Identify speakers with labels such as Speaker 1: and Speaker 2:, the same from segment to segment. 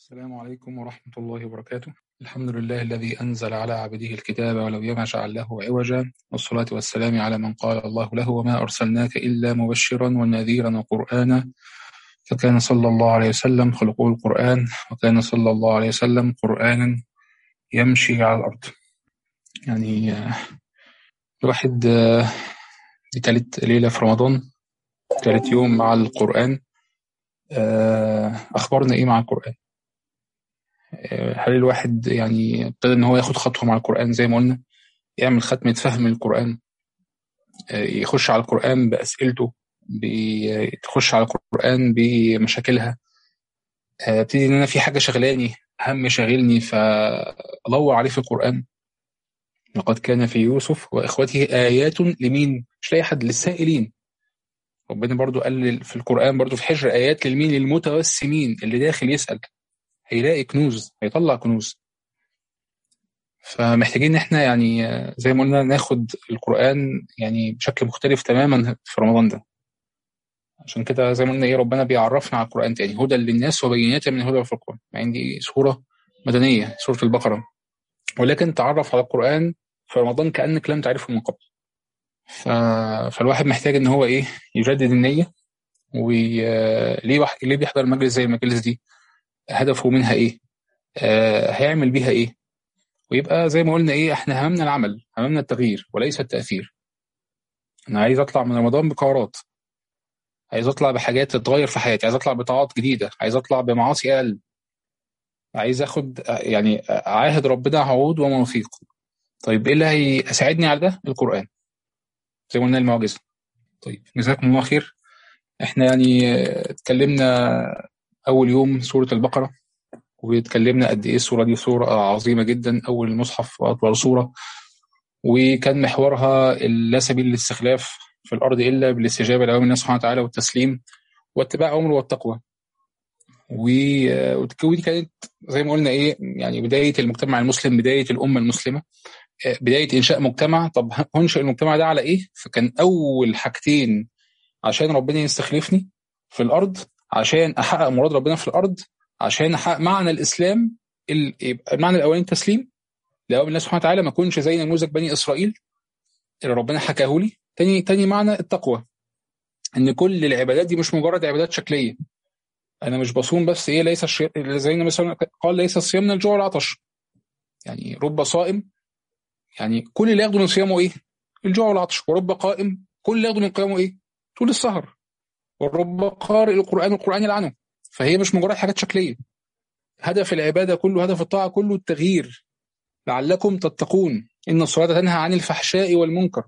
Speaker 1: السلام عليكم ورحمة الله وبركاته الحمد لله الذي أنزل على عبده الكتاب ولو يجعل له عوجا والصلاة والسلام على من قال الله له وما أرسلناك إلا مبشرا ونذيرا وقرآنا فكان صلى الله عليه وسلم خلقه القرآن وكان صلى الله عليه وسلم قرآنا يمشي على الأرض يعني آه، الواحد آه، دي تالت ليلة في رمضان تالت يوم مع القرآن آه، أخبارنا إيه مع القرآن آه، هل الواحد يعني ابتدى إن هو ياخد خطوة مع القرآن زي ما قلنا يعمل ختمة فهم القرآن آه، يخش على القرآن بأسئلته بيخش على القرآن بمشاكلها آه، ابتدي إن أنا في حاجة شغلاني هم شاغلني فأدور عليه في القرآن لقد كان في يوسف وإخوته آيات لمين؟ مش لاقي حد للسائلين ربنا برضو قال في القرآن برضو في حجر آيات للمين للمتوسمين اللي داخل يسأل هيلاقي كنوز هيطلع كنوز فمحتاجين ان احنا يعني آه، زي ما قلنا ناخد القرآن يعني بشكل مختلف تماما في رمضان ده عشان كده زي ما قلنا ايه ربنا بيعرفنا على القرآن تاني هدى للناس وبينات من الهدى والفرقان مع ان دي سورة مدنية سورة البقرة ولكن تعرف على القرآن في رمضان كأنك لم تعرفه من قبل ف... فالواحد محتاج ان هو ايه يجدد النية وليه وح... ليه بيحضر مجلس زي المجالس دي هدفه منها ايه آه هيعمل بيها ايه ويبقى زي ما قلنا ايه احنا هممنا العمل هممنا التغيير وليس التأثير انا عايز اطلع من رمضان بقرارات عايز اطلع بحاجات تتغير في حياتي عايز اطلع بطاعات جديدة عايز اطلع بمعاصي اقل عايز اخد آه، يعني اعاهد ربنا عهود ومواثيق طيب ايه اللي هيساعدني على ده القرآن زي ما قلنا المعجزة طيب جزاكم الله خير احنا يعني آه، اتكلمنا اول يوم سورة البقرة واتكلمنا قد ايه السورة دي سورة عظيمة جدا اول المصحف واطول سورة وكان محورها لا سبيل للاستخلاف في الارض الا بالاستجابة لاوامر الله سبحانه وتعالى والتسليم واتباع امره والتقوى و- ودي كانت زي ما قلنا ايه يعني بداية المجتمع المسلم بداية الامة المسلمة آه، بداية انشاء مجتمع طب هنشئ المجتمع ده على ايه فكان اول حاجتين عشان ربنا يستخلفني في الارض عشان احقق مراد ربنا في الارض عشان احقق معنى الاسلام ال- يبقى المعنى الاولاني التسليم لاوامر الله سبحانه وتعالى ما اكونش زي نموذج بني اسرائيل اللي ربنا حكاه لي تاني تاني معنى التقوى ان كل العبادات دي مش مجرد عبادات شكليه انا مش بصوم بس ايه ليس الشي... زي النبي صلى الله عليه وسلم قال ليس الصيام من الجوع والعطش يعني رب صائم يعني كل اللي ياخده من صيامه ايه الجوع والعطش ورب قائم كل اللي ياخده من قيامه ايه طول السهر ورب قارئ القران القران يلعنه فهي مش مجرد حاجات شكليه هدف العباده كله هدف الطاعه كله التغيير لعلكم تتقون ان الصلاه تنهى عن الفحشاء والمنكر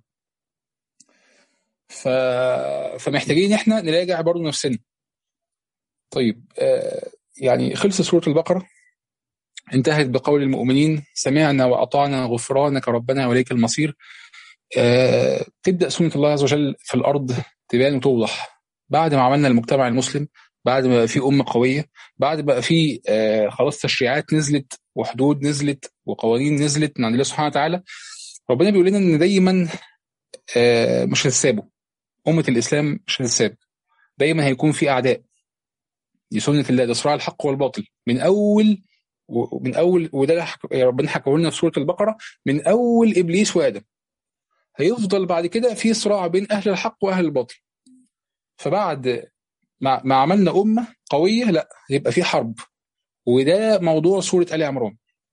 Speaker 1: ف... فمحتاجين احنا نراجع برضه نفسنا طيب آه يعني خلص سوره البقره انتهت بقول المؤمنين سمعنا واطعنا غفرانك ربنا واليك المصير آه تبدا سنه الله عز وجل في الارض تبان وتوضح بعد ما عملنا المجتمع المسلم بعد ما بقى في امه قويه بعد ما بقى في آه خلاص تشريعات نزلت وحدود نزلت وقوانين نزلت من عند الله سبحانه وتعالى ربنا بيقول لنا ان دايما آه مش هتسابوا امه الاسلام مش هتساب دايما هيكون في اعداء دي سنه الله ده صراع الحق والباطل من اول ومن اول وده اللي حك- ربنا حكاه لنا في سوره البقره من اول ابليس وادم هيفضل بعد كده في صراع بين اهل الحق واهل الباطل فبعد ما, ما عملنا امه قويه لا يبقى في حرب وده موضوع سوره ال عمران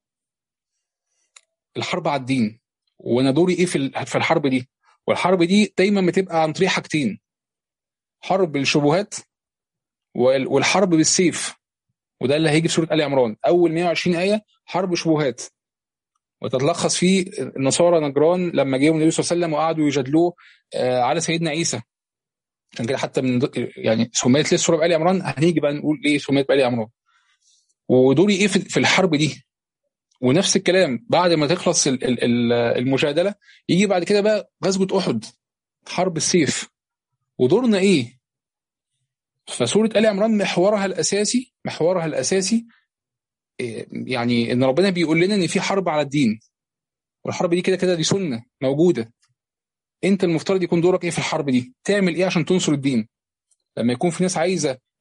Speaker 1: الحرب على الدين وانا دوري ايه في ال- في الحرب دي والحرب دي دايما بتبقى عن طريق حاجتين حرب الشبهات وال- والحرب بالسيف وده اللي هيجي في سوره ال عمران اول 120 ايه حرب شبهات وتتلخص في النصارى نجران لما جاءوا النبي صلى الله عليه وسلم وقعدوا يجادلوه آه، على سيدنا عيسى عشان كده حتى من ض- يعني سميت ليه السوره بآل عمران هنيجي بقى نقول ليه سميت بآل عمران ودوري ايه في في الحرب دي ونفس الكلام بعد ما تخلص ال- ال- ال- المجادله يجي بعد كده بقى غزوه احد حرب السيف ودورنا ايه فسوره ال عمران محورها الاساسي محورها الاساسي إيه، يعني ان ربنا بيقول لنا ان في حرب على الدين والحرب دي كده كده دي سنه موجوده انت المفترض يكون دورك ايه في الحرب دي تعمل ايه عشان تنصر الدين لما يكون في ناس عايزه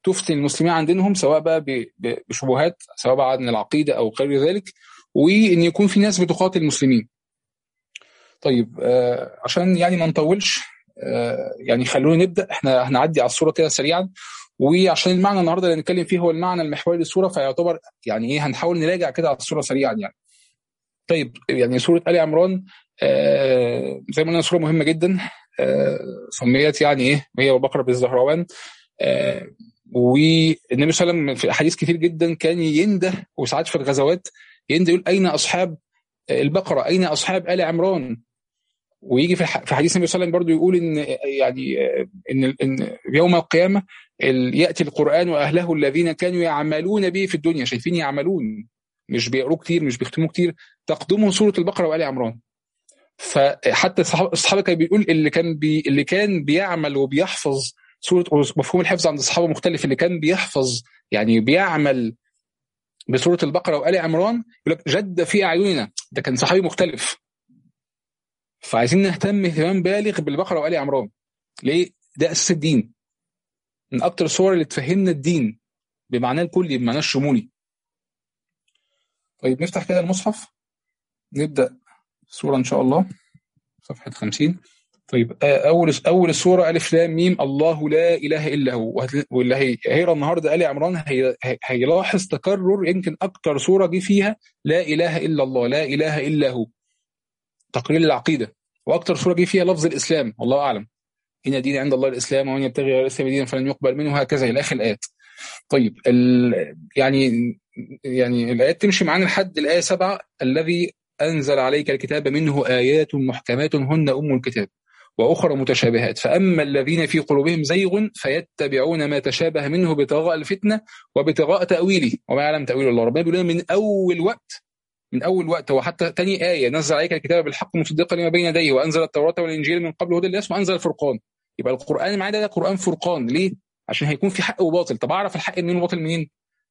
Speaker 1: تفتن المسلمين عن دينهم سواء بقى بشبهات سواء بقى عن العقيده او غير ذلك وان يكون في ناس بتقاتل المسلمين. طيب آه عشان يعني ما نطولش آه يعني خلونا نبدا احنا هنعدي على الصوره كده سريعا وعشان المعنى النهارده اللي هنتكلم فيه هو المعنى المحوري للصوره فيعتبر يعني ايه هنحاول نراجع كده على الصوره سريعا يعني. طيب يعني سوره ال عمران آه زي ما قلنا سوره مهمه جدا آه سميت يعني ايه هي وبقره بالزهروان آه والنبي صلى الله عليه وسلم في احاديث كتير جدا كان ينده وساعات في الغزوات ينده يقول اين اصحاب البقره اين اصحاب ال عمران ويجي في حديث النبي صلى الله عليه وسلم برضه يقول ان يعني ان ان يوم القيامه ياتي القران واهله الذين كانوا يعملون به في الدنيا شايفين يعملون مش بيقروه كتير مش بيختموه كتير تقدمه سوره البقره وال عمران فحتى الصحابه كان بيقول اللي كان بي اللي كان بيعمل وبيحفظ سوره مفهوم الحفظ عند الصحابه مختلف اللي كان بيحفظ يعني بيعمل بسوره البقره وال عمران يقول لك جد في اعيننا ده كان صحابي مختلف فعايزين نهتم اهتمام بالغ بالبقره وال عمران ليه؟ ده اساس الدين من اكتر الصور اللي تفهمنا الدين بمعناه الكلي بمعناه الشمولي طيب نفتح كده المصحف نبدا السوره ان شاء الله صفحه 50 طيب اول اول السوره الف لام ميم الله لا اله الا هو واللي هيقرا النهارده ال عمران هي هيلاحظ تكرر يمكن اكتر سوره جه فيها لا اله الا الله لا اله الا هو تقرير العقيده واكتر سوره جه فيها لفظ الاسلام والله اعلم ان دين عند الله الاسلام ومن يبتغي غير الاسلام دينا فلن يقبل منه هكذا الى اخر الايات طيب يعني يعني الايات تمشي معانا لحد الايه 7 الذي انزل عليك الكتاب منه ايات محكمات هن ام الكتاب واخرى متشابهات فاما الذين في قلوبهم زيغ فيتبعون ما تشابه منه ابتغاء الفتنه وابتغاء تاويله وما يعلم تاويل الله ربنا بيقول من اول وقت من اول وقت هو حتى ثاني ايه نزل عليك الكتاب بالحق مصدقا لما بين يديه وانزل التوراه والانجيل من قبل هدى للناس وانزل الفرقان يبقى القران اللي معايا ده, ده قران فرقان ليه؟ عشان هيكون في حق وباطل طب اعرف الحق منين والباطل منين؟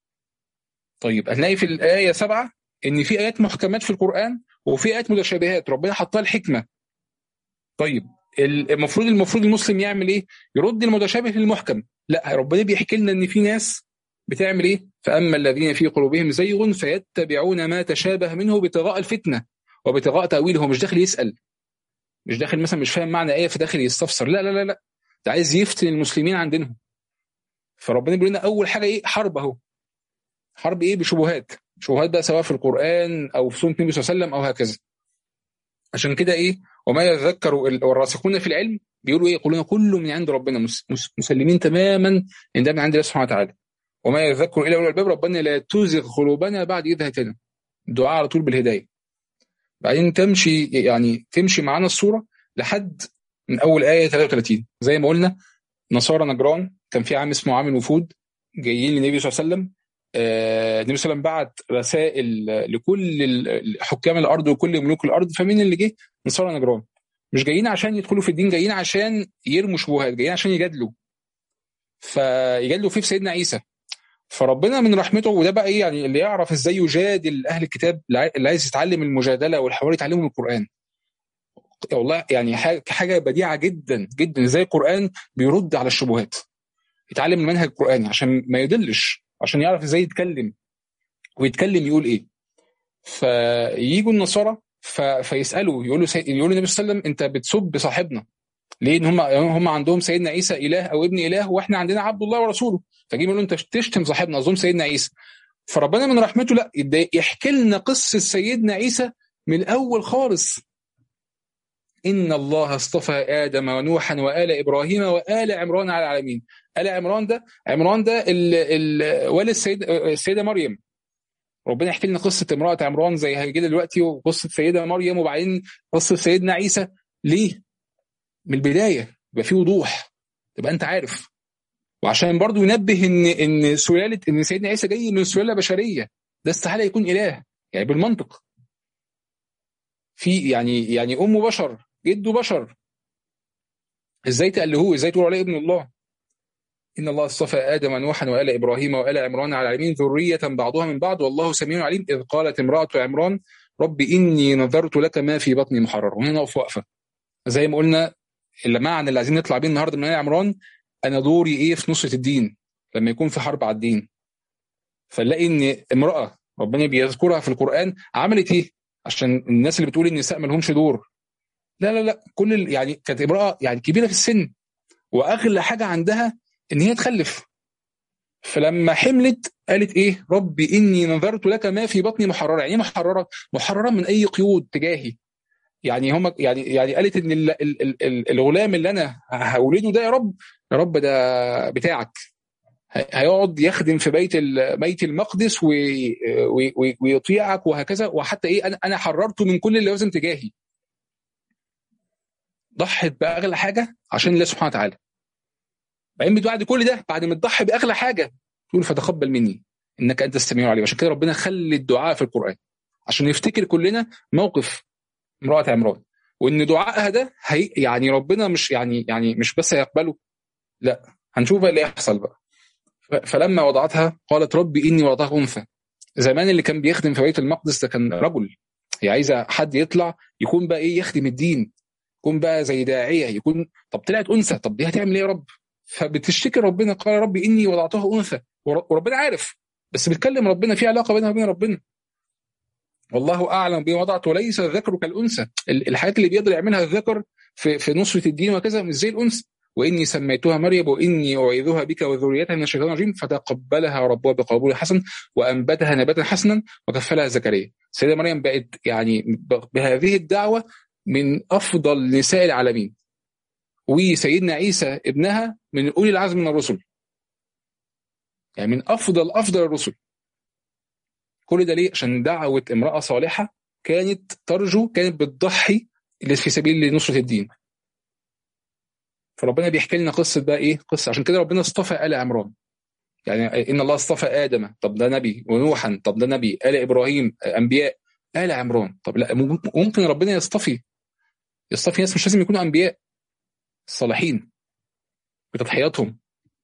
Speaker 1: طيب هنلاقي في الايه سبعه ان في ايات محكمات في القران وفي ايات متشابهات ربنا حطها الحكمه طيب المفروض المفروض المسلم يعمل ايه؟ يرد المتشابه للمحكم لا ربنا بيحكي لنا ان في ناس بتعمل ايه؟ فاما الذين في قلوبهم زيغ فيتبعون ما تشابه منه ابتغاء الفتنه وابتغاء تاويله هو مش داخل يسال مش داخل مثلا مش فاهم معنى ايه فداخل يستفسر لا لا لا لا ده عايز يفتن المسلمين عن دينهم فربنا بيقول لنا اول حاجه ايه؟ حرب اهو حرب ايه؟ بشبهات شبهات بقى سواء في القران او في سنه النبي صلى الله عليه وسلم او هكذا عشان كده ايه وما يذكر والراسخون في العلم بيقولوا ايه يقولون كل من عند ربنا مسلمين تماما ان ده من عند الله سبحانه وتعالى وما يذكر الا اولو الباب ربنا لا تزغ قلوبنا بعد اذ هدينا الدعاء على طول بالهدايه بعدين تمشي يعني تمشي معانا الصوره لحد من اول ايه 33 زي ما قلنا نصارى نجران كان في عام اسمه عام الوفود جايين للنبي صلى الله عليه وسلم آه النبي صلى الله عليه وسلم بعت رسائل لكل حكام الارض وكل ملوك الارض فمين اللي جه؟ نصارى نجران مش جايين عشان يدخلوا في الدين جايين عشان يرموا شبهات جايين عشان يجادلوا فيجادلوا فيه في سيدنا عيسى فربنا من رحمته وده بقى ايه يعني اللي يعرف ازاي يجادل اهل الكتاب اللي عايز يتعلم المجادله والحوار يتعلمه من القران والله يعني حاجه بديعه جدا جدا ازاي القران بيرد على الشبهات يتعلم المنهج القراني عشان ما يضلش عشان يعرف ازاي يتكلم ويتكلم يقول ايه فييجوا النصارى ف... فيسالوا يقولوا سي... يقولوا النبي صلى الله عليه وسلم انت بتسب صاحبنا ليه ان هم هم عندهم سيدنا عيسى اله او ابن اله واحنا عندنا عبد الله ورسوله فجي يقولوا انت تشتم صاحبنا اظن سيدنا عيسى فربنا من رحمته لا يحكي لنا قصه سيدنا عيسى من الاول خالص ان الله اصطفى ادم ونوحا وال ابراهيم وال عمران على العالمين ال عمران ده عمران ده والد السيده السيده مريم ربنا يحكي لنا قصه امراه عمران زي هيجي دلوقتي وقصه سيده مريم وبعدين قصه سيدنا عيسى ليه؟ من البدايه يبقى في وضوح تبقى انت عارف وعشان برضو ينبه ان ان سلاله ان سيدنا عيسى جاي من سلاله بشريه ده استحاله يكون اله يعني بالمنطق في يعني يعني امه بشر جده بشر ازاي تألهوه ازاي تقولوا عليه ابن الله ان الله اصطفى ادم ونوحا وال ابراهيم وال عمران على العالمين ذريه بعضها من بعض والله سميع عليم اذ قالت امراه عمران رب اني نذرت لك ما في بطني محرر وهنا نقف وقفه زي ما قلنا المعنى اللي عايزين نطلع بيه النهارده من ال عمران انا دوري ايه في نصره الدين لما يكون في حرب على الدين فنلاقي ان امراه ربنا بيذكرها في القران عملت ايه عشان الناس اللي بتقول النساء ما لهمش دور لا لا لا كل ال- يعني كانت امراه يعني كبيره في السن واغلى حاجه عندها ان هي تخلف فلما حملت قالت ايه ربي اني نذرت لك ما في بطني محرره يعني ايه محرره محرره من اي قيود تجاهي يعني هم يعني يعني قالت ان ال- ال- ال- ال- الغلام اللي انا هولده ده يا رب يا رب ده بتاعك هي- هيقعد يخدم في بيت ال- بيت المقدس وي- وي- وي- ويطيعك وهكذا وحتى ايه انا انا حررته من كل اللوازم تجاهي ضحت باغلى حاجه عشان الله سبحانه وتعالى بعدين بعد كل ده بعد ما تضحي باغلى حاجه تقول فتقبل مني انك انت السميع العليم عشان كده ربنا خلي الدعاء في القران عشان نفتكر كلنا موقف امراه عمران وان دعائها ده هي يعني ربنا مش يعني يعني مش بس هيقبله لا هنشوف بقى اللي يحصل بقى ف- فلما وضعتها قالت ربي اني وضعتها انثى زمان اللي كان بيخدم في بيت المقدس ده كان رجل هي عايزه حد يطلع يكون بقى ايه يخدم الدين يكون بقى زي داعيه يكون طب طلعت انثى طب دي هتعمل ايه يا رب فبتشتكي ربنا قال ربي اني وضعتها انثى ور- وربنا عارف بس بتكلم ربنا في علاقه بينها وبين ربنا والله اعلم بما وضعت وليس الذكر كالانثى ال- الحاجات اللي بيقدر يعملها الذكر في في نصره الدين وكذا مش زي الانثى واني سميتها مريم واني اعيذها بك وذريتها من الشيطان الرجيم فتقبلها ربها بقبول حسن وانبتها نباتا حسنا وكفلها زكريا سيدة مريم بقت يعني ب- بهذه الدعوه من افضل نساء العالمين وسيدنا عيسى ابنها من اولي العزم من الرسل يعني من افضل افضل الرسل كل ده ليه عشان دعوه امراه صالحه كانت ترجو كانت بتضحي في سبيل نصره الدين فربنا بيحكي لنا قصه بقى ايه قصه عشان كده ربنا اصطفى ال عمران يعني ان الله اصطفى ادم طب ده نبي ونوحا طب ده نبي ال ابراهيم انبياء ال عمران طب لا ممكن ربنا يصطفي يصطفي ناس مش لازم يكونوا انبياء الصالحين بتضحياتهم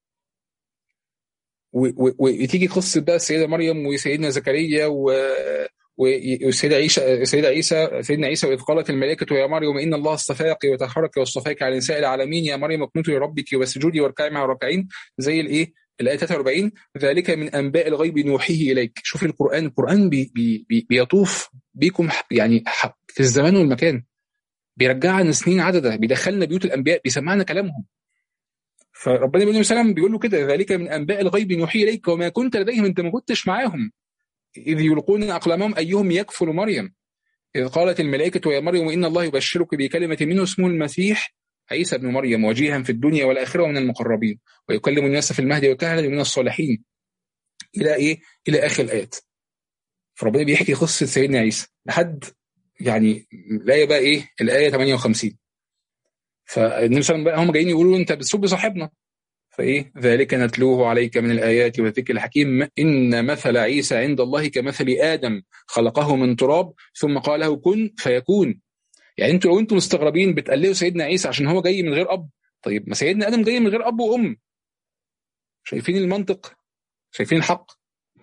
Speaker 1: وتيجي قصه بقى السيده مريم وسيدنا زكريا و والسيدة عيسى سيدة عيسى سيدنا عيسى وإذ قالت الملائكة يا مريم إن الله اصطفاك وطهرك واصطفاك على نساء العالمين يا مريم اقنتي لربك واسجدي واركعي مع الراكعين زي الإيه الآية 43 ذلك من أنباء الغيب نوحيه إليك شوف القرآن القرآن بي بي بي بيطوف بيكم يعني في الزمان والمكان بيرجعنا سنين عددة بيدخلنا بيوت الأنبياء بيسمعنا كلامهم فربنا بيقول وسلم بيقول له كده ذلك من انباء الغيب نوحي اليك وما كنت لديهم انت ما كنتش معاهم اذ يلقون اقلامهم ايهم يكفل مريم اذ قالت الملائكه يا مريم ان الله يبشرك بكلمه منه اسمه المسيح عيسى ابن مريم وجيها في الدنيا والاخره ومن المقربين ويكلم الناس في المهد وكهلا من الصالحين الى ايه؟ الى اخر الايات. فربنا بيحكي قصه سيدنا عيسى لحد يعني الايه بقى ايه؟ الايه 58 فالنبي صلى الله عليه وسلم هم جايين يقولوا انت بتسب صاحبنا فايه ذلك نتلوه عليك من الايات والذكر الحكيم ان مثل عيسى عند الله كمثل ادم خلقه من تراب ثم قال له كن فيكون يعني انتوا لو انتوا مستغربين بتقللوا سيدنا عيسى عشان هو جاي من غير اب طيب ما سيدنا ادم جاي من غير اب وام شايفين المنطق شايفين الحق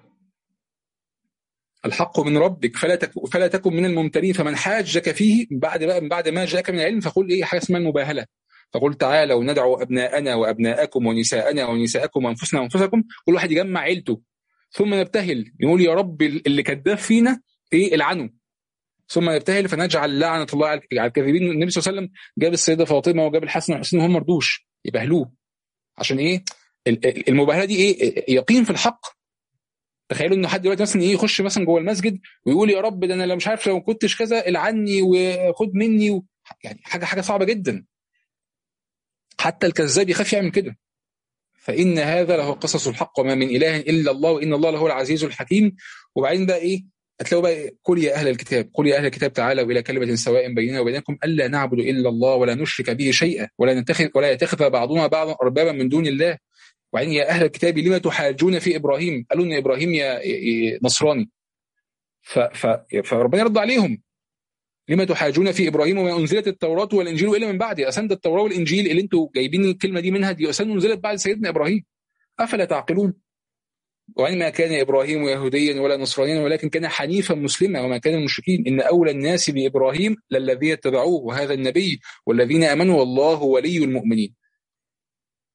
Speaker 1: الحق من ربك فلا تك... فلا تكن من الممترين فمن حاجك فيه بعد بقى من بعد ما جاءك من العلم فقل ايه حاجه اسمها المباهله فقل تعالوا ندعو ابناءنا وابناءكم ونساءنا ونساءكم وانفسنا وانفسكم كل واحد يجمع عيلته ثم نبتهل نقول يا رب اللي كذاب فينا ايه العنه ثم نبتهل فنجعل لعنه الله على الكاذبين النبي صلى الله عليه وسلم جاب السيده فاطمه وجاب الحسن والحسين وهم مردوش يبهلوه عشان ايه المباهله دي ايه يقين في الحق تخيلوا ان حد دلوقتي مثلا ايه يخش مثلا جوه المسجد ويقول يا رب ده انا لو مش عارف لو ما كنتش كذا العني وخد مني و... يعني حاجه حاجه صعبه جدا حتى الكذاب يخاف يعمل كده فان هذا له قصص الحق وما من اله الا الله وان الله له العزيز الحكيم وبعدين بقى ايه هتلاقوا بقى قل يا اهل الكتاب قل يا اهل الكتاب تعالوا الى كلمه سواء بيننا وبينكم الا نعبد الا الله ولا نشرك به شيئا ولا نتخذ ولا يتخذ بعضنا بعضا اربابا من دون الله وبعدين يا اهل الكتاب لما تحاجون في ابراهيم قالوا ان ابراهيم يا نصراني ف ف فربنا يرد عليهم لما تحاجون في ابراهيم وما انزلت التوراه والانجيل الا من بعد اسند التوراه والانجيل اللي انتوا جايبين الكلمه دي منها دي اسند انزلت بعد سيدنا ابراهيم افلا تعقلون وان ما كان ابراهيم يهوديا ولا نصرانيا ولكن كان حنيفا مسلما وما كان المشركين ان اولى الناس بابراهيم للذين اتبعوه وهذا النبي والذين امنوا والله ولي المؤمنين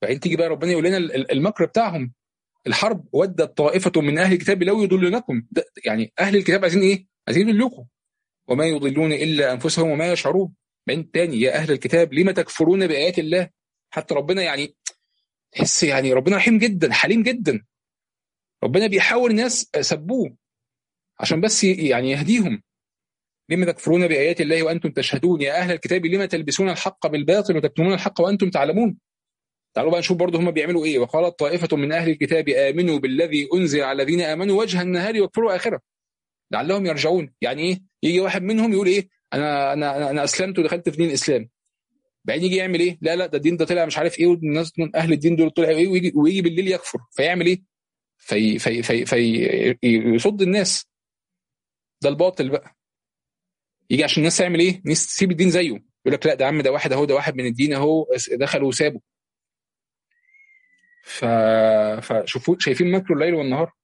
Speaker 1: بعدين تيجي بقى ربنا يقول لنا المكر بتاعهم الحرب ودت طائفه من اهل الكتاب لو يضلونكم يعني اهل الكتاب عايزين ايه؟ عايزين يضلوكم وما يضلون الا انفسهم وما يشعرون بعدين تاني يا اهل الكتاب لما تكفرون بايات الله حتى ربنا يعني تحس يعني ربنا رحيم جدا حليم جدا ربنا بيحاول الناس سبوه عشان بس يعني يهديهم لما تكفرون بآيات الله وأنتم تشهدون يا أهل الكتاب لما تلبسون الحق بالباطل وتكتمون الحق وأنتم تعلمون تعالوا بقى نشوف برضه هم بيعملوا ايه وقالت طائفة من أهل الكتاب آمنوا بالذي أنزل على الذين آمنوا وجه النهار واكفروا آخره لعلهم يرجعون يعني ايه يجي واحد منهم يقول ايه انا انا انا اسلمت ودخلت في دين الاسلام بعدين يجي يعمل ايه لا لا ده الدين ده طلع مش عارف ايه والناس من اهل الدين دول طلعوا ايه ويجي, ويجي بالليل يكفر فيعمل ايه في في في في يصد الناس ده الباطل بقى يجي عشان الناس تعمل ايه؟ الناس تسيب الدين زيه يقول لك لا ده عم ده واحد اهو ده واحد من الدين اهو دخل وسابه ف... فشوفوا شايفين مكر الليل والنهار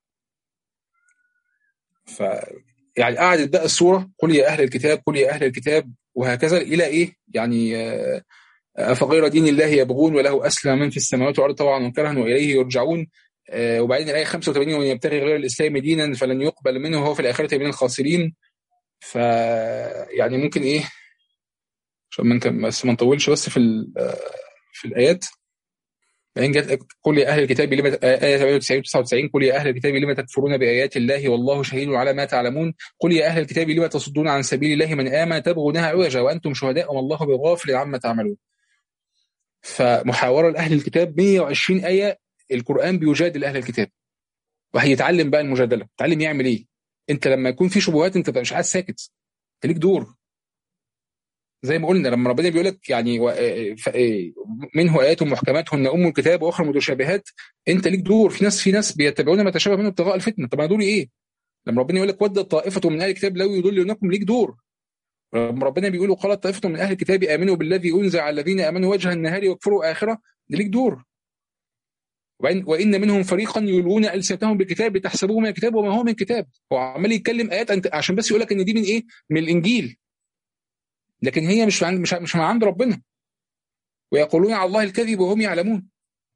Speaker 1: ف يعني قعدت بقى الصوره قل يا اهل الكتاب قل يا اهل الكتاب وهكذا الى ايه؟ يعني افغير دين الله يبغون وله اسلم من في السماوات والارض طبعا وكرها واليه يرجعون وبعدين الايه 85 ومن يبتغي غير الاسلام دينا فلن يقبل منه وهو في الاخره من الخاسرين ف يعني ممكن ايه عشان ما بس ما نطولش بس في في الايات بعدين جت قل يا اهل الكتاب لما ايه 98 99 قل يا اهل الكتاب لما تكفرون بايات الله والله شهيد على ما تعلمون قل يا اهل الكتاب لما تصدون عن سبيل الله من امن تبغونها عوجا وانتم شهداء وما الله بغافل عما تعملون فمحاوره لاهل الكتاب 120 ايه القران بيجادل اهل الكتاب وهيتعلم بقى المجادله يتعلم يعمل ايه انت لما يكون في شبهات انت مش قاعد ساكت انت ليك دور زي ما قلنا لما ربنا بيقول لك يعني منه ايات محكمات هن ام الكتاب واخرى متشابهات انت ليك دور في ناس في ناس بيتبعون ما تشابه منه ابتغاء الفتنه طب انا دوري ايه؟ لما ربنا يقول لك ودت طائفه من اهل الكتاب لو يضلونكم ليك دور لما ربنا بيقول وقالت طائفه من اهل الكتاب امنوا بالذي انزل على الذين امنوا وجه النهار واكفروا اخره ليك دور وان منهم فريقا يلوون السنتهم بالكتاب لتحسبوه من الكتاب وما هو من كتاب هو عمال يتكلم ايات انت عشان بس يقول لك ان دي من ايه من الانجيل لكن هي مش عند مش مش من عند ربنا ويقولون على الله الكذب وهم يعلمون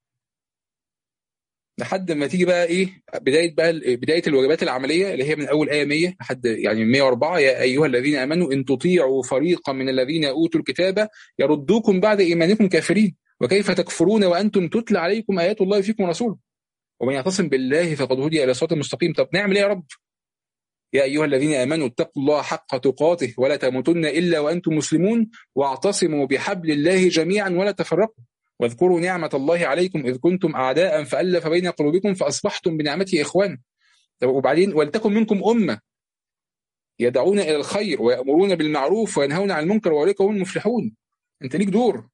Speaker 1: لحد ما تيجي بقى ايه بدايه بقى بدايه الواجبات العمليه اللي هي من اول ايه 100 لحد يعني 104 يا ايها الذين امنوا ان تطيعوا فريقا من الذين اوتوا الكتاب يردوكم بعد ايمانكم كافرين وكيف تكفرون وانتم تتلى عليكم ايات الله فيكم ورسوله ومن يعتصم بالله فقد هدي الى صراط مستقيم طب نعمل ايه يا رب يا ايها الذين امنوا اتقوا الله حق تقاته ولا تموتن الا وانتم مسلمون واعتصموا بحبل الله جميعا ولا تفرقوا واذكروا نعمة الله عليكم إذ كنتم أعداء فألف بين قلوبكم فأصبحتم بنعمته إخوانا وبعدين ولتكن منكم أمة يدعون إلى الخير ويأمرون بالمعروف وينهون عن المنكر وأولئك هم المفلحون أنت ليك دور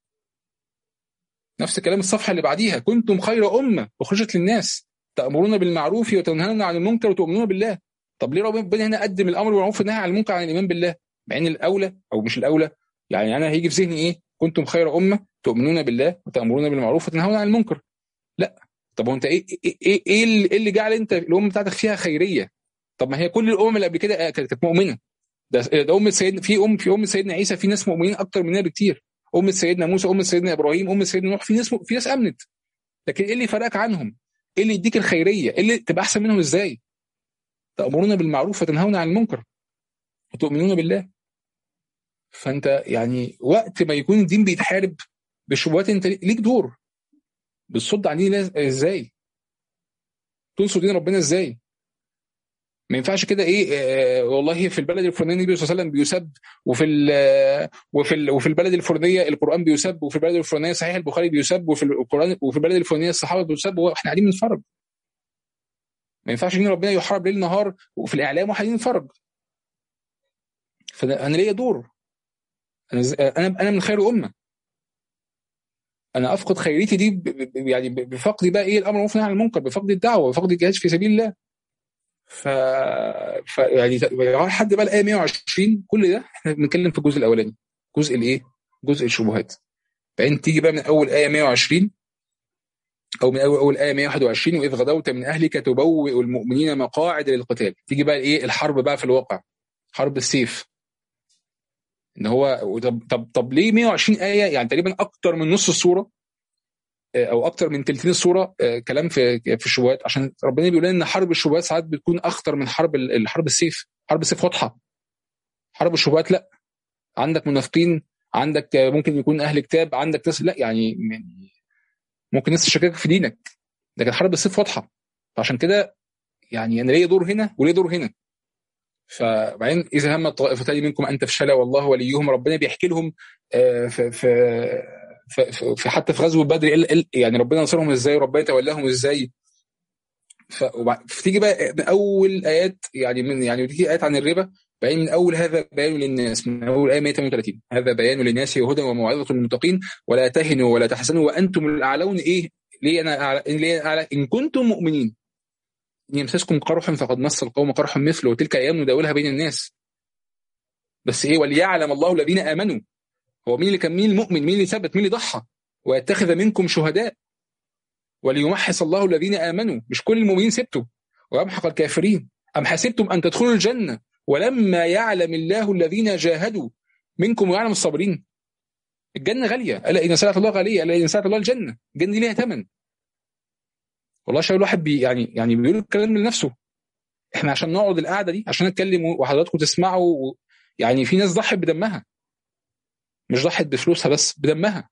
Speaker 1: نفس كلام الصفحة اللي بعديها كنتم خير أمة أخرجت للناس تأمرون بالمعروف وتنهون عن المنكر وتؤمنون بالله طب ليه ربنا هنا قدم الأمر بالمعروف والنهي عن المنكر عن الإيمان بالله مع إن الأولى أو مش الأولى يعني أنا هيجي في ذهني إيه كنتم خير أمة تؤمنون بالله وتأمرون بالمعروف وتنهون عن المنكر لا طب هو انت ايه ايه ايه, إيه اللي جعل انت الامه بتاعتك فيها خيريه طب ما هي كل الامم اللي قبل كده كانت مؤمنه ده, ده امه سيدنا في ام في امه سيدنا عيسى في ناس مؤمنين اكتر مننا بكتير امه سيدنا موسى امه سيدنا ابراهيم امه سيدنا نوح في ناس في ناس امنت لكن ايه اللي فرقك عنهم ايه اللي يديك الخيريه ايه اللي تبقى احسن منهم ازاي تامرون بالمعروف وتنهون عن المنكر وتؤمنون بالله فانت يعني وقت ما يكون الدين بيتحارب بالشبهات انت ليك دور بتصد عن دين ازاي تنصر دين ربنا ازاي ما ينفعش كده ايه آه والله في البلد الفلانيه النبي صلى الله عليه وسلم بيسب وفي ال وفي ال وفي البلد الفلانيه القران بيسب وفي البلد الفلانيه صحيح البخاري بيسب وفي القران وفي البلد الفلانيه الصحابه بيسب واحنا قاعدين بنتفرج ما ينفعش ان ربنا يحارب ليل نهار وفي الاعلام وقاعدين نتفرج فانا ليا دور انا انا انا من خير امه انا افقد خيريتي دي يعني بفقد بقى ايه الامر المعروف عن المنكر بفقد الدعوه بفقد الجهاد في سبيل الله ف... ف يعني لحد بقى الايه 120 كل ده احنا بنتكلم في الجزء الاولاني جزء الايه جزء الشبهات بعدين تيجي بقى من اول ايه 120 او من اول اول ايه 121 واذ غدوت من اهلك تبوئ المؤمنين مقاعد للقتال تيجي بقى الايه الحرب بقى في الواقع حرب السيف ان هو طب طب, طب ليه 120 ايه يعني تقريبا اكتر من نص السوره او اكتر من تلتين الصوره كلام في في الشبهات عشان ربنا بيقول لنا ان حرب الشبهات ساعات بتكون اخطر من حرب الحرب السيف حرب السيف واضحه حرب الشبهات لا عندك منافقين عندك ممكن يكون اهل كتاب عندك ناس لا يعني ممكن ناس تشككك في دينك لكن حرب السيف واضحه فعشان كده يعني انا ليا دور هنا وليا دور هنا فبعدين اذا هم الطائفتين منكم ان تفشلا والله وليهم ربنا بيحكي لهم في في في حتى في غزوه بدر يعني ربنا نصرهم ازاي وربنا تولاهم ازاي فتيجي بقى من اول ايات يعني من يعني بتيجي ايات عن الربا بعدين من اول هذا بيان للناس من اول ايه 138 هذا بيان للناس هدى وموعظه للمتقين ولا تهنوا ولا تحزنوا وانتم الاعلون ايه ليه انا أعلى ليه أعلى ان كنتم مؤمنين ان يمسسكم قرح فقد مس القوم قرح مثله وتلك ايام نداولها بين الناس بس ايه وليعلم الله الذين امنوا هو مين اللي كان مين المؤمن مين اللي ثبت مين اللي ضحى ويتخذ منكم شهداء وليمحص الله الذين امنوا مش كل المؤمنين سبتوا ويمحق الكافرين ام حسبتم ان تدخلوا الجنه ولما يعلم الله الذين جاهدوا منكم ويعلم الصابرين الجنه غاليه الا ان سلعه الله غاليه الا ان سلعه الله الجنه الجنه دي ليها ثمن والله شايف الواحد بي يعني يعني بيقول الكلام لنفسه احنا عشان نقعد القعده دي عشان نتكلم وحضراتكم تسمعوا يعني في ناس ضحت بدمها مش ضحت بفلوسها بس بدمها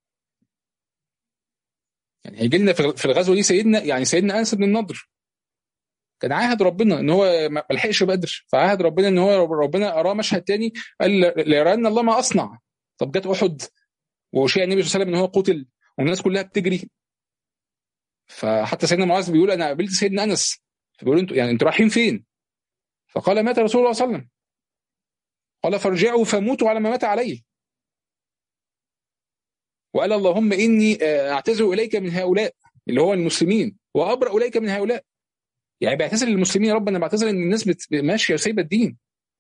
Speaker 1: يعني هيجي لنا في الغزوه دي سيدنا يعني سيدنا انس بن النضر كان عاهد ربنا ان هو ما لحقش بدر فعاهد ربنا ان هو ربنا اراه مشهد تاني قال ليران الله ما اصنع طب جت احد وشيء النبي صلى الله عليه وسلم ان هو قتل والناس كلها بتجري فحتى سيدنا معاذ بيقول انا قابلت سيدنا انس فبيقول انتوا يعني انتوا رايحين فين؟ فقال مات رسول الله صلى الله عليه وسلم قال فارجعوا فموتوا على ما مات عليه وقال اللهم اني اعتذر اليك من هؤلاء اللي هو المسلمين وابرا اليك من هؤلاء يعني بيعتذر للمسلمين يا رب انا بعتذر ان الناس ماشيه وسايبه الدين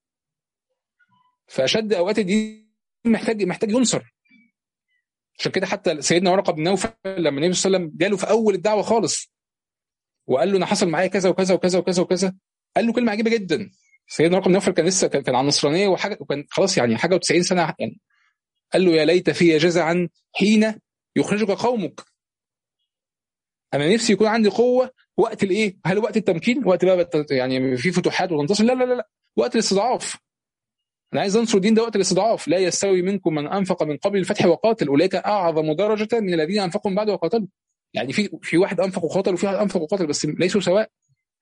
Speaker 1: فاشد اوقات الدين محتاج محتاج ينصر عشان كده حتى سيدنا ورقه بن نوفل لما النبي صلى الله عليه وسلم جاله في اول الدعوه خالص وقال له انا حصل معايا كذا وكذا وكذا وكذا وكذا قال له كلمه عجيبه جدا سيدنا ورقه بن نوفل كان لسه كان على النصرانيه وحاجه وكان خلاص يعني حاجه و90 سنه يعني قال له يا ليت في جزعا حين يخرجك قومك انا نفسي يكون عندي قوه وقت الايه؟ هل وقت التمكين؟ وقت بقى يعني في فتوحات وتنتصر؟ لا لا لا لا وقت الاستضعاف انا عايز انصر الدين ده وقت الاستضعاف لا يستوي منكم من انفق من قبل الفتح وقاتل اولئك اعظم درجه من الذين انفقوا من بعد وقاتلوا يعني في في واحد انفق وقاتل وفي واحد انفق وقاتل بس ليسوا سواء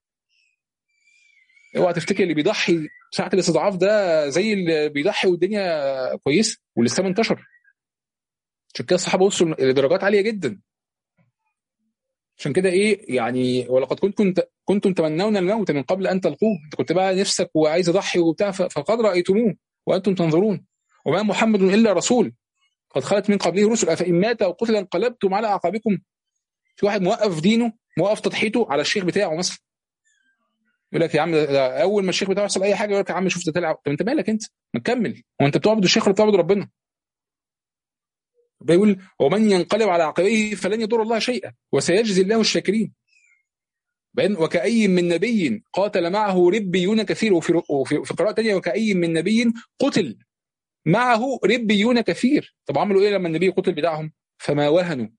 Speaker 1: اوعى تفتكر اللي بيضحي ساعه الاستضعاف ده زي اللي بيضحي والدنيا كويسه والاسلام انتشر عشان كده الصحابه وصلوا لدرجات عاليه جدا عشان كده ايه يعني ولقد كنتم كنتم تمنون الموت من قبل ان تلقوه انت كنت بقى نفسك وعايز اضحي وبتاع فقد رايتموه وانتم تنظرون وما محمد الا رسول قد خلت من قبله رسل افان مات او قتل انقلبتم على اعقابكم في واحد موقف دينه موقف تضحيته على الشيخ بتاعه مثلا يقول لك يا عم اول ما الشيخ بتاعه يحصل اي حاجه يقول لك يا عم شوف ده طلع طب انت مالك انت؟ ما تكمل هو انت بتعبد الشيخ ولا بتعبد ربنا؟ بيقول ومن ينقلب على عقبيه فلن يضر الله شيئا وسيجزي الله الشاكرين بين وكأي من نبي قاتل معه ربيون كثير وفي وفي في قراءة ثانية وكأي من نبي قتل معه ربيون كثير طب عملوا ايه لما النبي قتل بتاعهم فما وهنوا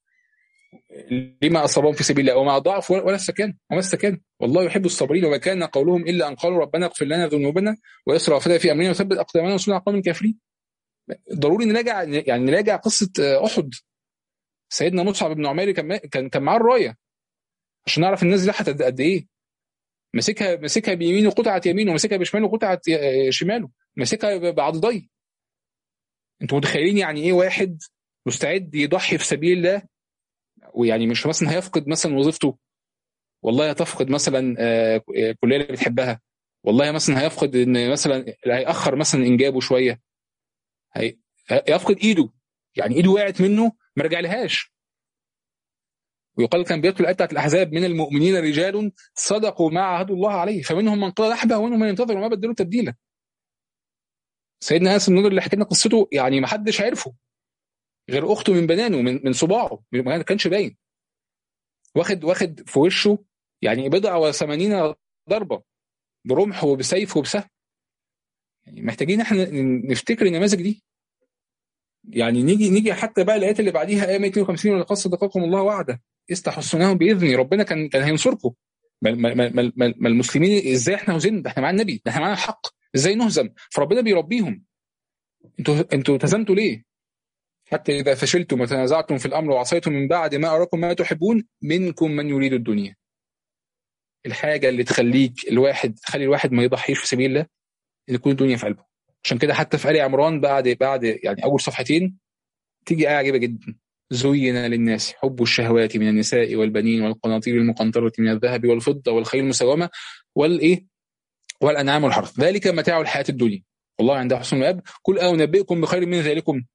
Speaker 1: لما اصابهم في سبيل الله وما ضعف ولا استكان وما استكان والله يحب الصابرين وما كان قولهم الا ان قالوا ربنا اغفر لنا ذنوبنا واسرافنا في امرنا وثبت اقدامنا وانصرنا على القوم الكافرين ضروري نراجع يعني نراجع قصه احد سيدنا مصعب بن عمير كان كان كان معاه الرايه عشان نعرف الناس دي قد قد ايه مسكها مسكها بيمينه قطعه يمينه ومسكها بشماله قطعه شماله مسكها بعضديه انتوا متخيلين يعني ايه واحد مستعد يضحي في سبيل الله ويعني مش مثلا هيفقد مثلا وظيفته والله هتفقد مثلا الكليه اللي بتحبها والله مثلا هيفقد ان مثلا هيأخر مثلا انجابه شويه هي... هيفقد ايده يعني ايده وقعت منه ما رجعلهاش ويقال كان بيدخل الايه بتاعت الاحزاب من المؤمنين رجال صدقوا ما عهدوا الله عليه فمنهم من قضى نحبه ومنهم من ينتظر وما بدلوا تبديلا سيدنا انس بن نضر اللي حكينا لنا قصته يعني ما حدش عرفه غير اخته من بنانه من من صباعه ما كانش باين واخد واخد في وشه يعني بضع وثمانين ضربه برمح وبسيف وبسهم يعني محتاجين احنا نفتكر النماذج دي يعني نيجي نيجي حتى بقى الايات اللي بعديها ايه 152 ولقد صدقكم الله وعده استحسناهم باذني ربنا كان كان هينصركم ما, ما, ما, ما, ما المسلمين ازاي احنا هزمنا ده احنا معانا النبي ده احنا معانا الحق ازاي نهزم فربنا بيربيهم انتوا انتوا التزمتوا ليه حتى اذا فشلتم وتنازعتم في الامر وعصيتم من بعد ما اراكم ما تحبون منكم من يريد الدنيا الحاجه اللي تخليك الواحد تخلي الواحد ما يضحيش في سبيل الله ان يكون الدنيا في قلبه عشان كده حتى في ال عمران بعد بعد يعني اول صفحتين تيجي ايه عجيبه جدا زين للناس حب الشهوات من النساء والبنين والقناطير المقنطرة من الذهب والفضة والخيل المسومة والإيه والأنعام والحرث ذلك متاع الحياة الدنيا والله عنده حسن المآب قل أنبئكم بخير من ذلكم إن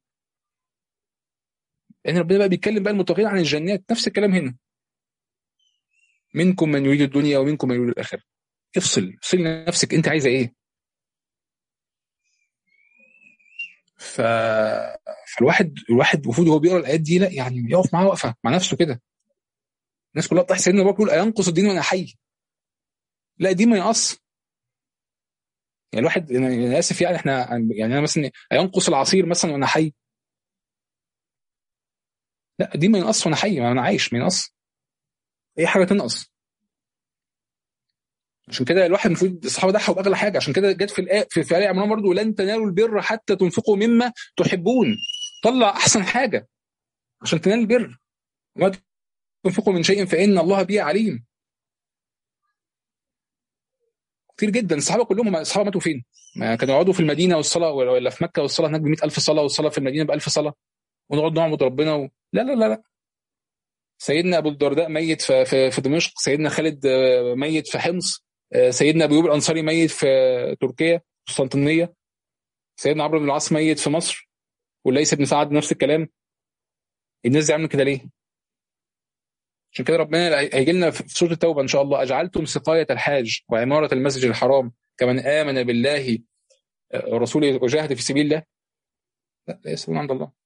Speaker 1: يعني ربنا بقى بيتكلم بقى المتقين عن الجنات نفس الكلام هنا منكم من يريد الدنيا ومنكم من يريد الآخرة افصل افصل نفسك أنت عايزة إيه ف... فالواحد الواحد المفروض وهو بيقرا الايات دي لا يعني يقف معاه وقفه مع نفسه كده الناس كلها بتحس سيدنا ابو بكر اينقص الدين وانا حي لا دي ما ينقص يعني الواحد انا اسف يعني احنا يعني انا مثلا اينقص العصير مثلا وانا حي لا دي ما ينقص وانا حي ما انا عايش ما ينقص اي حاجه تنقص عشان كده الواحد المفروض الصحابه ضحوا باغلى حاجه عشان كده جت في الآية في, في آل عمران برضه لن تنالوا البر حتى تنفقوا مما تحبون طلع احسن حاجه عشان تنال البر وما تنفقوا من شيء فان الله به عليم كتير جدا الصحابه كلهم الصحابه ماتوا فين؟ ما كانوا يقعدوا في المدينه والصلاه ولا في مكه والصلاه هناك ب 100000 صلاه والصلاه في المدينه ب 1000 صلاه ونقعد نعبد ربنا و... لا لا لا لا سيدنا ابو الدرداء ميت في, في, في دمشق سيدنا خالد ميت في حمص سيدنا ابو ايوب الانصاري ميت في تركيا قسطنطينيه سيدنا عمرو بن العاص ميت في مصر وليس بن سعد نفس الكلام الناس دي عملوا كده ليه؟ عشان كده ربنا هيجي لنا في سوره التوبه ان شاء الله اجعلتم سقايه الحاج وعماره المسجد الحرام كمن امن بالله ورسوله وجاهد في سبيل الله لا لا يسألون عند الله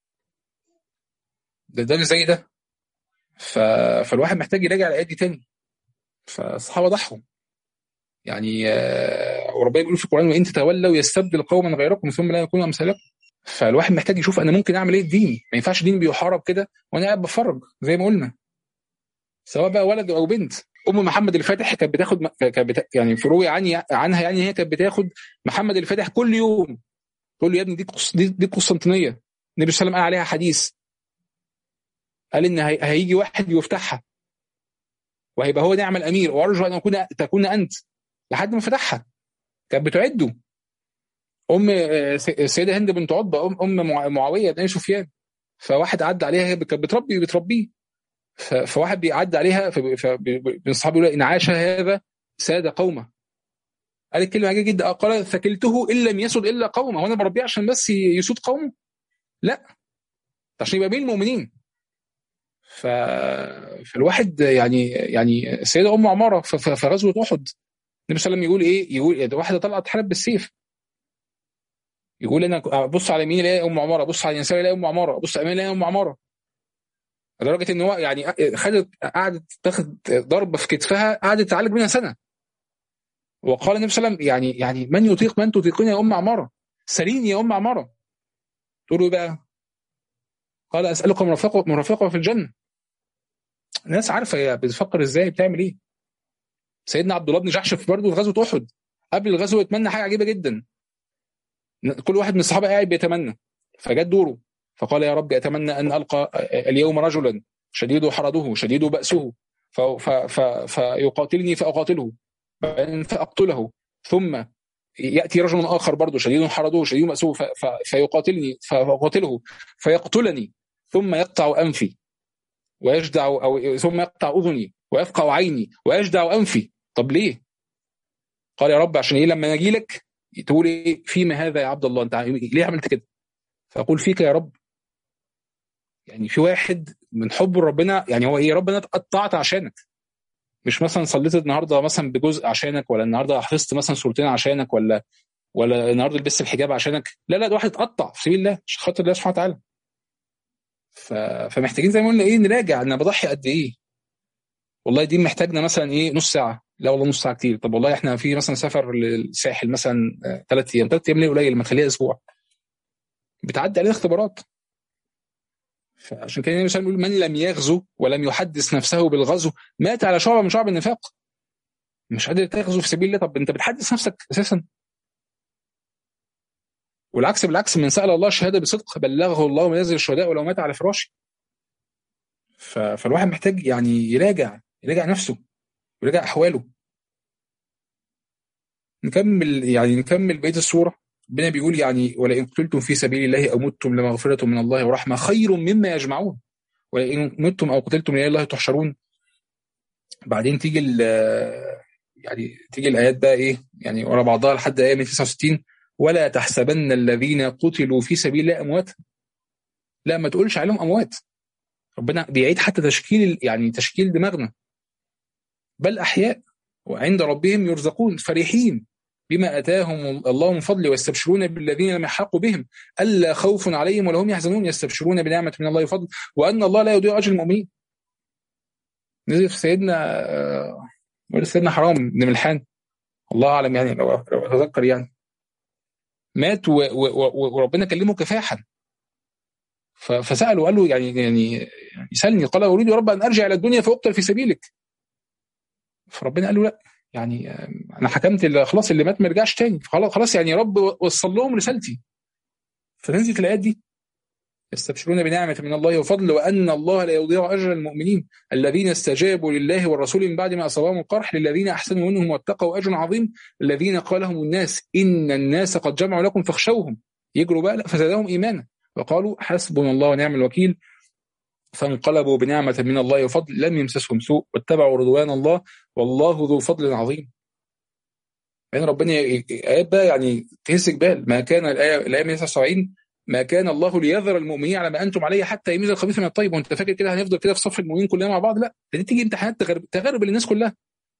Speaker 1: ده ده زي ده ف... فالواحد محتاج يراجع الايات دي تاني فالصحابه ضحوا يعني وربنا بيقول في القران وان تتولوا يستبدل قوما غيركم ثم لا يكونوا امثالكم فالواحد محتاج يشوف انا ممكن اعمل ايه الدين ما ينفعش دين بيحارب كده وانا قاعد بتفرج زي ما قلنا سواء بقى ولد او بنت ام محمد الفاتح كانت بتاخد كانت بتا... يعني في روي عني عنها يعني هي كانت بتاخد محمد الفاتح كل يوم تقول له يا ابني دي قص... دي, دي قسطنطينيه النبي صلى الله عليه وسلم قال عليها حديث قال ان هي... هيجي واحد يفتحها وهيبقى هو نعم الامير وارجو ان اكون تكون انت لحد ما فتحها كانت بتعده ام السيده هند بنت عتبه ام ام معاويه بن سفيان فواحد عدى عليها هي كانت بتربي بتربيه فواحد بيعدي عليها من الصحابه يقول ان عاش هذا ساد قومه قال الكلمه عجيبه جدا قال ثكلته ان لم يسد الا قومه وانا بربيه عشان بس يسود قومه لا عشان يبقى بين المؤمنين ف... فالواحد يعني يعني السيده ام عماره في غزوه احد النبي صلى الله عليه وسلم يقول ايه؟ يقول واحده طلعت تحارب بالسيف يقول انا ابص على يمين الاقي ام عماره ابص على يسار الاقي ام عماره ابص على يمين الاقي ام عماره لدرجه ان هو يعني خدت قعدت تاخد ضربه في كتفها قعدت تعالج منها سنه وقال النبي صلى الله عليه وسلم يعني يعني من يطيق من تطيقين يا ام عماره سليني يا ام عماره تقول له بقى قال اسالك مرافقه مرافقه في الجنه الناس عارفه هي بتفكر ازاي بتعمل ايه سيدنا عبد الله بن جحش في برضه في غزوه احد قبل الغزوه اتمنى حاجه عجيبه جدا كل واحد من الصحابه قاعد بيتمنى فجت دوره فقال يا رب اتمنى ان القى اليوم رجلا شديد حرده شديد باسه فيقاتلني فاقاتله فاقتله ثم ياتي رجل اخر برضه شديد حرده شديد باسه فيقاتلني فاقاتله فيقتلني ثم يقطع انفي ويجدع او ثم يقطع اذني ويفقع عيني ويجدع انفي طب ليه؟ قال يا رب عشان ايه لما اجي لك تقول ايه فيما هذا يا عبد الله انت ليه عملت كده؟ فاقول فيك يا رب يعني في واحد من حب ربنا يعني هو ايه ربنا اتقطعت عشانك مش مثلا صليت النهارده مثلا بجزء عشانك ولا النهارده حفظت مثلا سورتين عشانك ولا ولا النهارده لبست الحجاب عشانك لا لا ده واحد اتقطع في سبيل الله عشان خاطر الله سبحانه وتعالى ف... فمحتاجين زي ما قلنا ايه نراجع انا بضحي قد ايه والله دي محتاجنا مثلا ايه نص ساعه لا والله نص ساعه كتير طب والله احنا في مثلا سفر للساحل مثلا ثلاث ايام ثلاث ايام ليه قليل ما نخليها اسبوع بتعدي علينا اختبارات فعشان كده النبي صلى الله عليه وسلم يقول من لم يغزو ولم يحدث نفسه بالغزو مات على شعبه من شعب النفاق مش قادر تغزو في سبيل الله طب انت بتحدث نفسك اساسا والعكس بالعكس من سال الله الشهاده بصدق بلغه الله منازل الشهداء ولو مات على فراشه فالواحد محتاج يعني يراجع يراجع نفسه ويراجع احواله نكمل يعني نكمل بقيه السوره ربنا بيقول يعني ولئن قتلتم في سبيل الله او متم لمغفره من الله ورحمه خير مما يجمعون ولئن متم او قتلتم الى الله تحشرون بعدين تيجي يعني تيجي الايات بقى ايه يعني ورا بعضها لحد ايه 169 ولا تحسبن الذين قتلوا في سبيل الله اموات لا ما تقولش عليهم اموات ربنا بيعيد حتى تشكيل يعني تشكيل دماغنا بل احياء وعند ربهم يرزقون فرحين بما اتاهم الله من فضله ويستبشرون بالذين لم يحقوا بهم الا خوف عليهم ولا هم يحزنون يستبشرون بنعمه من الله وفضل وان الله لا يضيع اجر المؤمنين نزل في سيدنا سيدنا حرام بن ملحان الله اعلم يعني لو اتذكر يعني مات و و وربنا كلمه كفاحا فساله قال له يعني يعني يسالني قال اريد يا رب ان ارجع الى الدنيا فاقتل في سبيلك فربنا قال له لا يعني انا حكمت خلاص اللي مات ما يرجعش تاني خلاص خلاص يعني يا رب وصل لهم رسالتي فنزلت الايات دي يستبشرون بنعمة من الله وفضل وأن الله لا يضيع أجر المؤمنين الذين استجابوا لله والرسول من بعد ما أصابهم القرح للذين أحسنوا منهم واتقوا أجر عظيم الذين قال لهم الناس إن الناس قد جمعوا لكم فاخشوهم يجروا بقى فزادهم إيمانا وقالوا حسبنا الله ونعم الوكيل فانقلبوا بنعمة من الله وفضل لم يمسسهم سوء واتبعوا رضوان الله والله ذو فضل عظيم يعني ربنا آيات بقى يعني تهز جبال ما كان الآية الآية 179 ما كان الله ليذر المؤمنين على ما انتم عليه حتى يميز الخبيث من الطيب وانت فاكر كده هنفضل كده في صف المؤمنين كلنا مع بعض لا دي تيجي امتحانات تغرب, تغرب الناس كلها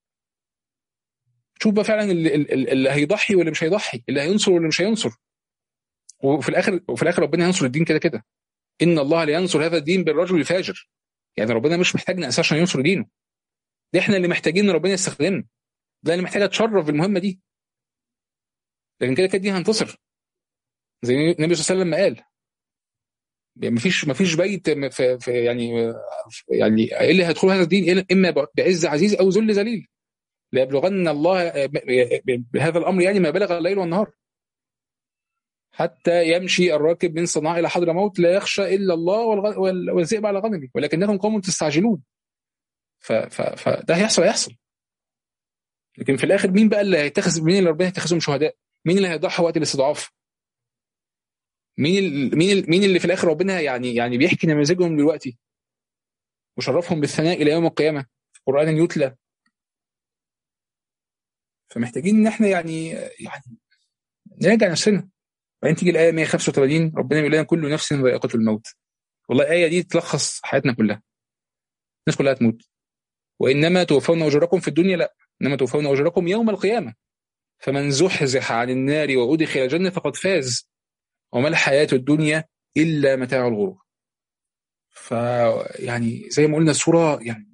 Speaker 1: شوف بقى فعلا اللي, اللي هيضحي واللي مش هيضحي اللي هينصر واللي مش هينصر وفي الاخر وفي الاخر ربنا ينصر الدين كده كده ان الله لينصر هذا الدين بالرجل الفاجر يعني ربنا مش محتاجنا اساسا عشان ينصر دينه دي احنا اللي محتاجين ان ربنا يستخدمنا ده اللي محتاج اتشرف بالمهمه دي لكن كده كده دي هنتصر زي النبي صلى الله عليه وسلم ما قال يعني مفيش مفيش بيت في, في يعني يعني اللي هيدخل هذا الدين اما بعز عزيز او ذل ذليل ليبلغن الله بهذا الامر يعني ما بلغ الليل والنهار حتى يمشي الراكب من صنعاء الى حضر موت لا يخشى الا الله والذئب على غنمه ولكنكم قوم تستعجلون فده هيحصل هيحصل لكن في الاخر مين بقى اللي هيتخذ مين اللي ربنا هيتخذهم شهداء؟ مين اللي هيضحي وقت الاستضعاف؟ مين ال مين ال مين اللي في الاخر ربنا يعني يعني بيحكي نماذجهم دلوقتي وشرفهم بالثناء الى يوم القيامه في قران يتلى فمحتاجين ان احنا يعني يعني نراجع نفسنا بعدين تيجي الايه 185 ربنا بيقول لنا كل نفس ذائقه الموت والله الايه دي تلخص حياتنا كلها الناس كلها تموت وانما توفون اجوركم في الدنيا لا انما توفون اجوركم يوم القيامه فمن زحزح عن النار وادخل الجنه فقد فاز وما الحياة الدنيا إلا متاع الغرور فيعني زي ما قلنا السورة يعني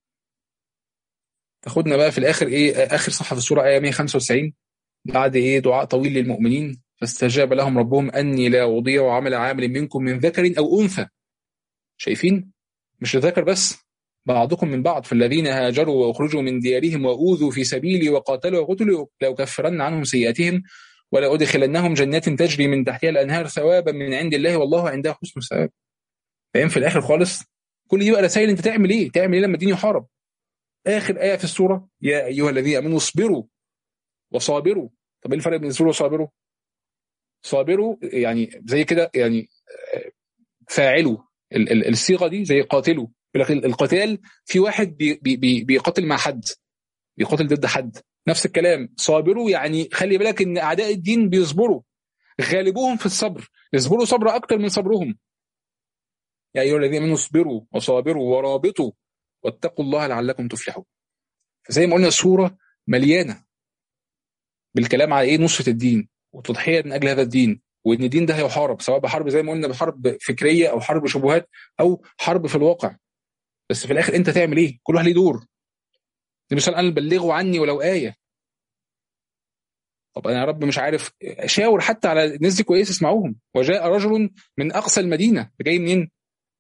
Speaker 1: تاخدنا بقى في الآخر إيه آخر صفحة في السورة آية 195 بعد إيه دعاء طويل للمؤمنين فاستجاب لهم ربهم أني لا أضيع عمل عامل منكم من ذكر أو أنثى شايفين مش الذكر بس بعضكم من بعض فالذين هاجروا وأخرجوا من ديارهم وأوذوا في سبيلي وقاتلوا وقتلوا لأكفرن عنهم سيئاتهم ولا أدخلنهم جنات تجري من تحتها الأنهار ثوابا من عند الله والله عنده حسن الثواب فاهم في الآخر خالص كل دي بقى رسائل أنت تعمل إيه؟ تعمل إيه لما الدين يحارب؟ آخر آية في السورة يا أيها الذين آمنوا اصبروا وصابروا طب إيه الفرق بين اصبروا وصابروا؟ صابروا يعني زي كده يعني فاعلوا الصيغة دي زي قاتلوا القتال في واحد بي بي بيقاتل مع حد بيقاتل ضد حد نفس الكلام صابروا يعني خلي بالك ان اعداء الدين بيصبروا غالبوهم في الصبر يصبروا صبر اكتر من صبرهم يا ايها الذين امنوا اصبروا وصابروا ورابطوا واتقوا الله لعلكم تفلحون فزي ما قلنا السوره مليانه بالكلام على ايه نصره الدين وتضحيه من اجل هذا الدين وان الدين ده هيحارب سواء بحرب زي ما قلنا بحرب فكريه او حرب شبهات او حرب في الواقع بس في الاخر انت تعمل ايه كل واحد ليه دور النبي صلى الله عليه وسلم بلغوا عني ولو آية طب أنا يا رب مش عارف شاور حتى على الناس دي كويس اسمعوهم وجاء رجل من أقصى المدينة جاي منين؟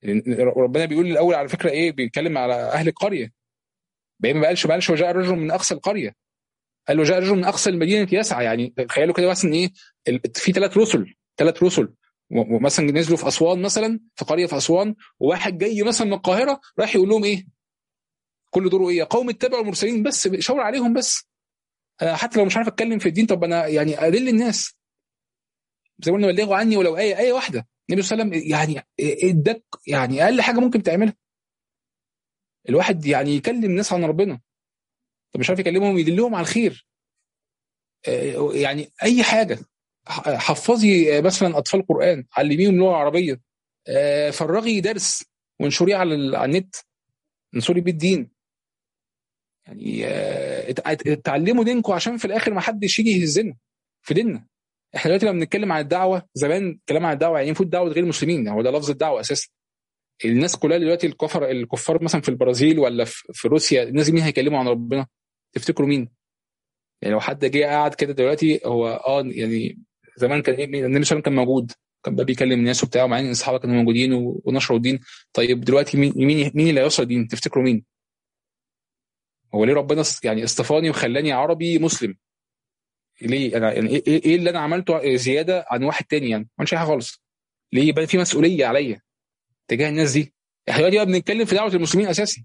Speaker 1: ربنا بيقول الاول على فكره ايه بيتكلم على اهل القريه ما قالش ما قالش وجاء رجل من اقصى القريه قال له جاء رجل من اقصى المدينه يسعى يعني تخيلوا كده مثلا ايه في ثلاث رسل ثلاث رسل ومثلا نزلوا في اسوان مثلا في قريه في اسوان وواحد جاي مثلا من القاهره رايح يقول لهم ايه كل دوره ايه قوم اتبعوا المرسلين بس شاور عليهم بس حتى لو مش عارف اتكلم في الدين طب انا يعني ادل الناس زي ما قلنا بلغوا عني ولو ايه ايه واحده النبي صلى الله عليه وسلم يعني اداك يعني اقل حاجه ممكن تعملها الواحد يعني يكلم الناس عن ربنا طب مش عارف يكلمهم يدلهم على الخير يعني اي حاجه حفظي مثلا اطفال قران علميهم اللغه العربيه فرغي درس وانشريه على على النت انشري بيه الدين يعني اتعلموا دينكم عشان في الاخر ما حدش يجي يهزنا في ديننا احنا دلوقتي لما بنتكلم عن الدعوه زمان الكلام عن الدعوه يعني المفروض دعوه غير المسلمين هو ده لفظ الدعوه اساسا الناس كلها دلوقتي الكفر الكفار مثلا في البرازيل ولا في روسيا الناس مين هيكلموا عن ربنا تفتكروا مين يعني لو حد جه قاعد كده دلوقتي هو اه يعني زمان كان النبي صلى الله عليه وسلم كان موجود كان بقى بيكلم الناس وبتاع مع ان الصحابه كانوا موجودين ونشروا الدين طيب دلوقتي مين مين مين اللي هيوصل الدين تفتكروا مين هو ليه ربنا يعني اصطفاني وخلاني عربي مسلم ليه انا يعني ايه ايه اللي انا عملته زياده عن واحد تاني يعني ما حاجه خالص ليه يبقى في مسؤوليه عليا تجاه الناس دي احنا دلوقتي بقى بنتكلم في دعوه المسلمين اساسا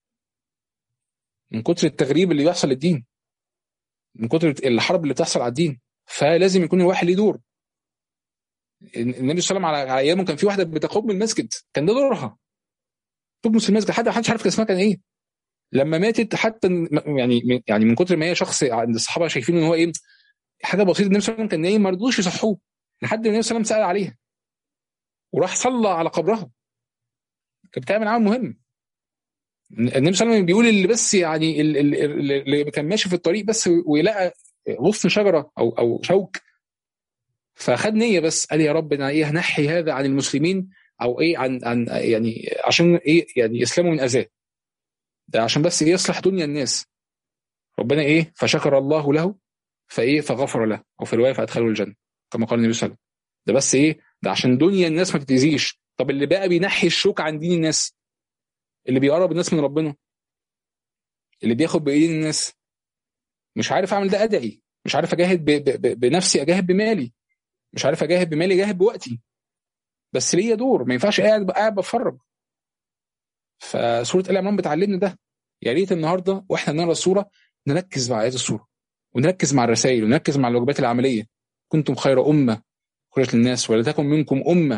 Speaker 1: من كتر التغريب اللي بيحصل للدين من كتر الحرب اللي بتحصل على الدين فلازم يكون الواحد ليه دور النبي صلى الله عليه وسلم على ايامه كان في واحده بتقوم المسجد كان ده دورها تقوم في المسجد حد محدش عارف كان اسمها كان ايه لما ماتت حتى يعني يعني من كتر ما هي شخص عند الصحابه شايفين ان هو ايه حاجه بسيطه النبي صلى الله عليه وسلم كان ايه ما رضوش يصحوه لحد ما النبي صلى الله عليه وسلم سال عليها وراح صلى على قبرها كانت بتعمل عمل مهم النبي صلى الله عليه وسلم بيقول اللي بس يعني اللي كان ماشي في الطريق بس ويلاقى غصن شجره او او شوك فخد نيه بس قال يا رب انا ايه هنحي هذا عن المسلمين او ايه عن عن يعني عشان ايه يعني يسلموا من اذاه ده عشان بس ايه يصلح دنيا الناس ربنا ايه فشكر الله له فايه فغفر له او في روايه فادخله الجنه كما قال النبي صلى الله عليه وسلم ده بس ايه ده عشان دنيا الناس ما تتاذيش طب اللي بقى بينحي الشوك عن دين الناس اللي بيقرب الناس من ربنا اللي بياخد بايدين الناس مش عارف اعمل ده ادعي مش عارف اجاهد ب ب بنفسي اجاهد بمالي مش عارف اجاهد بمالي اجاهد بوقتي بس ليا دور ما ينفعش قاعد قاعد بتفرج فسوره ال عمران بتعلمنا ده يا ريت النهارده واحنا بنقرا السوره نركز مع ايات السوره ونركز مع الرسائل ونركز مع الواجبات العمليه كنتم خير امه خرجت للناس ولتكن منكم امه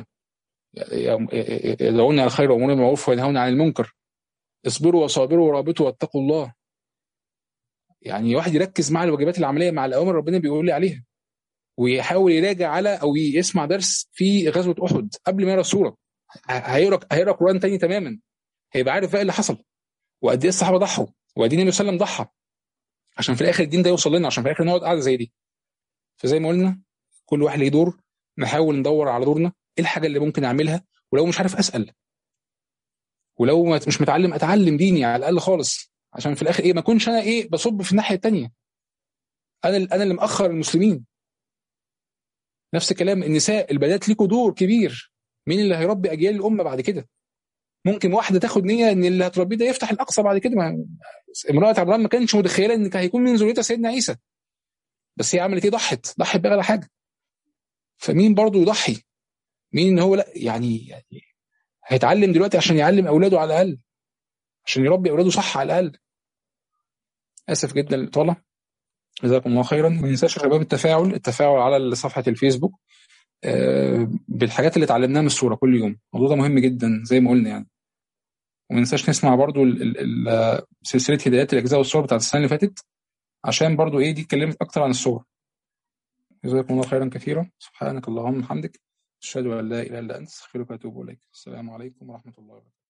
Speaker 1: يدعون على الخير وامور بالمعروف وينهون عن المنكر اصبروا وصابروا ورابطوا واتقوا الله يعني واحد يركز مع الواجبات العمليه مع الاوامر ربنا بيقول لي عليها ويحاول يراجع على او يسمع درس في غزوه احد قبل ما يقرا السوره هيقرا هيقرا قران تاني تماما هيبقى عارف بقى اللي حصل وقد ايه الصحابه ضحوا وقد ايه النبي صلى الله عليه وسلم ضحى عشان في الاخر الدين ده يوصل لنا عشان في الاخر نقعد قاعده زي دي فزي ما قلنا كل واحد ليه دور نحاول ندور على دورنا ايه الحاجه اللي ممكن اعملها ولو مش عارف اسال ولو مش متعلم اتعلم ديني على الاقل خالص عشان في الاخر ايه ما اكونش انا ايه بصب في الناحيه الثانيه انا انا اللي مأخر المسلمين نفس الكلام النساء البنات ليكوا دور كبير مين اللي هيربي اجيال الامه بعد كده ممكن واحده تاخد نيه ان اللي هتربيه ده يفتح الاقصى بعد كده ما امراه عمران ما كانتش متخيله ان هيكون من ذريتها سيدنا عيسى بس هي عملت ايه ضحت ضحت بأغلى حاجه فمين برضه يضحي مين ان هو لا يعني, يعني هيتعلم دلوقتي عشان يعلم اولاده على الاقل عشان يربي اولاده صح على الاقل اسف جدا للاطاله جزاكم الله خيرا ما ننساش يا شباب التفاعل التفاعل على صفحه الفيسبوك بالحاجات اللي اتعلمناها من الصوره كل يوم الموضوع ده مهم جدا زي ما قلنا يعني وما ننساش نسمع برضو ال ال سلسله هدايات الاجزاء والصور بتاعت السنه اللي فاتت عشان برضو ايه دي اتكلمت اكتر عن الصور جزاكم الله خيرا كثيرا سبحانك اللهم وبحمدك اشهد ان لا اله الا انت استغفرك واتوب اليك السلام عليكم ورحمه الله وبركاته